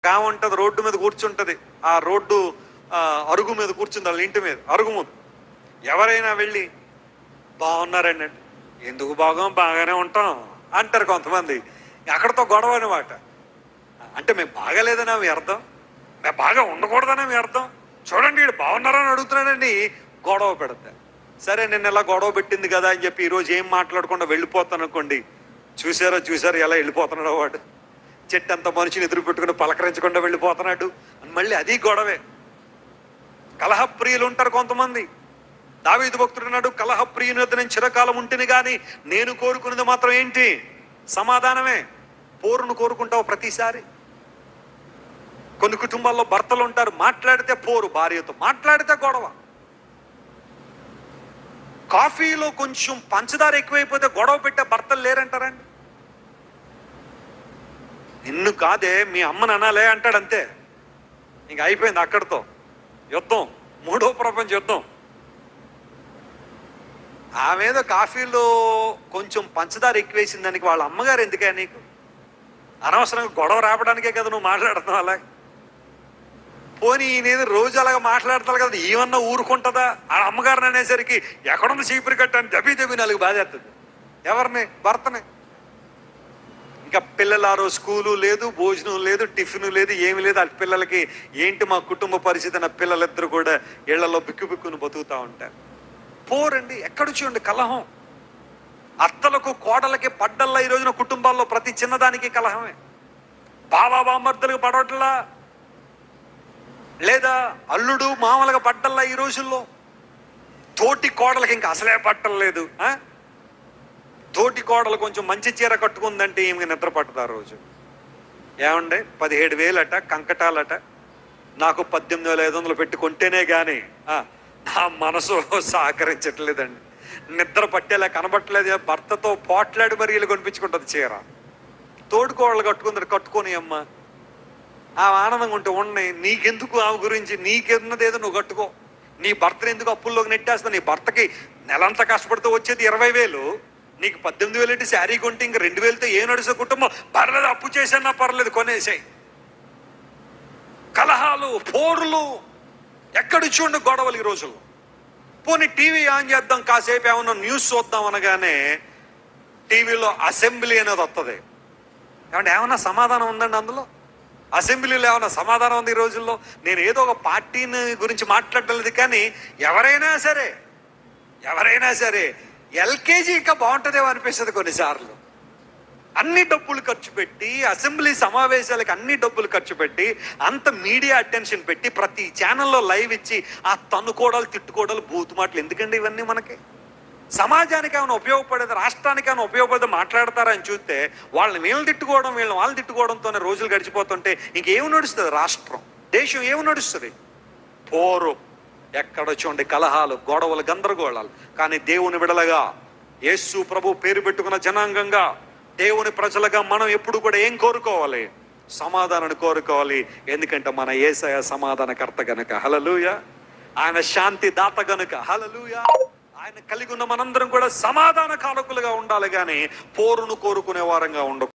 కామ ఉంటుంది రోడ్డు మీద కూర్చుంటది ఆ రోడ్డు ఆ, అరుగు మీద కూర్చుంది వాళ్ళ ఇంటి మీద అరుగు ముందు ఎవరైనా వెళ్ళి బాగున్నారండి అంటే ఎందుకు బాగోం బాగానే ఉంటాం అంటారు కొంతమంది అక్కడతో గొడవ అనమాట అంటే మేము బాగాలేదనా మీ అర్థం మేము బాగా ఉండకూడదనా మీ అర్థం చూడండి వీడు బాగున్నారని అడుగుతున్నాడండి గొడవ పెడతా సరే నిన్న ఇలా గొడవ పెట్టింది కదా అని చెప్పి ఈరోజు ఏం మాట్లాడకుండా వెళ్ళిపోతాను అనుకోండి చూసారో చూసారో ఎలా వెళ్ళిపోతున్నాడో వాడు చెట్టు అంత మనిషిని ఎదురు పెట్టుకుని పలకరించకుండా వెళ్ళిపోతున్నాడు అని మళ్ళీ అది గొడవే కలహప్రియులు ఉంటారు కొంతమంది దావీదు భక్తుడు అన్నాడు కలహప్రియుని వద్ద నేను చిరకాలం ఉంటేనే కానీ నేను కోరుకున్నది మాత్రం ఏంటి సమాధానమే పోరును కోరుకుంటావు ప్రతిసారి కొన్ని కుటుంబాల్లో భర్తలు ఉంటారు మాట్లాడితే పోరు భార్యతో మాట్లాడితే గొడవ కాఫీలో కొంచెం పంచదార ఎక్కువైపోతే గొడవ పెట్టే భర్తలు లేరంటారండి నిన్ను కాదే మీ అమ్మని అనాలే అంటాడు అంతే ఇంక అయిపోయింది అక్కడితో యుద్ధం మూడో ప్రపంచ యుద్ధం ఆమెదో కాఫీలో కొంచెం పంచదార ఎక్కువేసిన దానికి వాళ్ళ అమ్మగారు ఎందుకే నీకు అనవసరంగా గొడవ రావడానికే కదా నువ్వు మాట్లాడుతున్నావు అలా పోనీ ఈయన రోజు అలాగ మాట్లాడతారు కదా ఏమన్నా ఊరుకుంటుందా ఆ అమ్మగారిని అనేసరికి ఎక్కడున్న చీపురు కట్టాను దబి దబి నాలుగు బాధేస్తుంది ఎవరిని భర్తని ఇంకా పిల్లలు ఆ రోజు స్కూలు లేదు భోజనం లేదు టిఫిన్ లేదు ఏమి లేదు ఆ పిల్లలకి ఏంటి మా కుటుంబ పరిస్థితి నా పిల్లలిద్దరు కూడా ఇళ్లలో బిక్కు బిక్కును బతుకుతూ ఉంటారు పోరండి ఎక్కడ చూడండి కలహం అత్తలకు కోడలకి పడ్డల్లా ఈ రోజున కుటుంబాల్లో ప్రతి చిన్నదానికి కలహమే బావా బామర్దులకు పడవట్లా లేదా అల్లుడు మామలుగా పడ్డల్లా ఈ రోజుల్లో తోటి కోడలకి ఇంకా అసలే పట్టం లేదు ఆ? తోటి కోడలు కొంచెం మంచి చీర కట్టుకుందంటే ఈమె నిద్ర పట్టదు ఆ రోజు ఏమండే పదిహేడు వేలట కంకటాలట నాకు పద్దెనిమిది వేల ఐదు వందలు పెట్టి కొంటేనే కానీ నా మనసు సహకరించట్లేదండి నిద్ర పట్టేలా కనబట్టలేదు భర్తతో పోట్లాడి మరి వీళ్ళు కొనిపించుకుంటుంది చీర తోడుకోడలు కట్టుకుందరు కట్టుకొని అమ్మ ఆ ఆనందంగా ఉంటే ఉన్నాయి నీకెందుకు ఆమె గురించి నీకెన్నది ఏదో నువ్వు కట్టుకో నీ భర్తను ఎందుకు అప్పుల్లోకి నెట్టేస్తా నీ భర్తకి నెలంతా కష్టపడితే వచ్చేది ఇరవై వేలు నీకు పద్దెనిమిది వేలు అంటే శారీ కొంటే ఇంక రెండు వేలతో ఏ నడుసే కుటుంబం పర్లేదు అప్పు చేసన్నా పర్లేదు కొనేసాయి కలహాలు పోరులు ఎక్కడ చూడండి గొడవలు ఈ రోజుల్లో పోనీ టీవీ ఆన్ చేద్దాం కాసేపు ఏమన్నా న్యూస్ చూద్దాం అనగానే టీవీలో అసెంబ్లీ అనేది వస్తుంది ఏమంటే ఏమన్నా సమాధానం ఉందండి అందులో అసెంబ్లీలో ఏమన్నా సమాధానం ఉంది ఈ రోజుల్లో నేను ఏదో ఒక పార్టీని గురించి మాట్లాడలేదు కానీ ఎవరైనా సరే ఎవరైనా సరే ఎల్కేజీ ఇంకా బాగుంటుందేమో అనిపిస్తుంది కొన్నిసార్లు అన్ని డబ్బులు ఖర్చు పెట్టి అసెంబ్లీ సమావేశాలకు అన్ని డబ్బులు ఖర్చు పెట్టి అంత మీడియా అటెన్షన్ పెట్టి ప్రతి ఛానల్లో లైవ్ ఇచ్చి ఆ తన్నుకోవడాలు తిట్టుకోవడాలు బూతు మాటలు ఎందుకండి ఇవన్నీ మనకి సమాజానికి ఏమైనా ఉపయోగపడేది రాష్ట్రానికి ఏమైనా ఉపయోగపడేది మాట్లాడతారని చూస్తే వాళ్ళని వీళ్ళని తిట్టుకోవడం వీళ్ళని వాళ్ళు తిట్టుకోవడంతోనే రోజులు గడిచిపోతుంటే ఇంకేమి నడుస్తుంది రాష్ట్రం దేశం ఏమి నడుస్తుంది పోరు ఎక్కడ చూడండి కలహాలు గొడవలు గందరగోళాలు కానీ దేవుని విడలగా యేసు ప్రభు పేరు పెట్టుకున్న జనాంగంగా దేవుని ప్రజలుగా మనం ఎప్పుడు కూడా ఏం కోరుకోవాలి సమాధానాన్ని కోరుకోవాలి ఎందుకంటే మన ఏసయ సమాధానకర్త గనుక హలలుయ ఆయన శాంతి దాత గనుక హలలుయ ఆయన కలిగి ఉన్న మనందరం కూడా సమాధాన కారకులుగా ఉండాలి కానీ పోరును కోరుకునే వారంగా ఉండకూడదు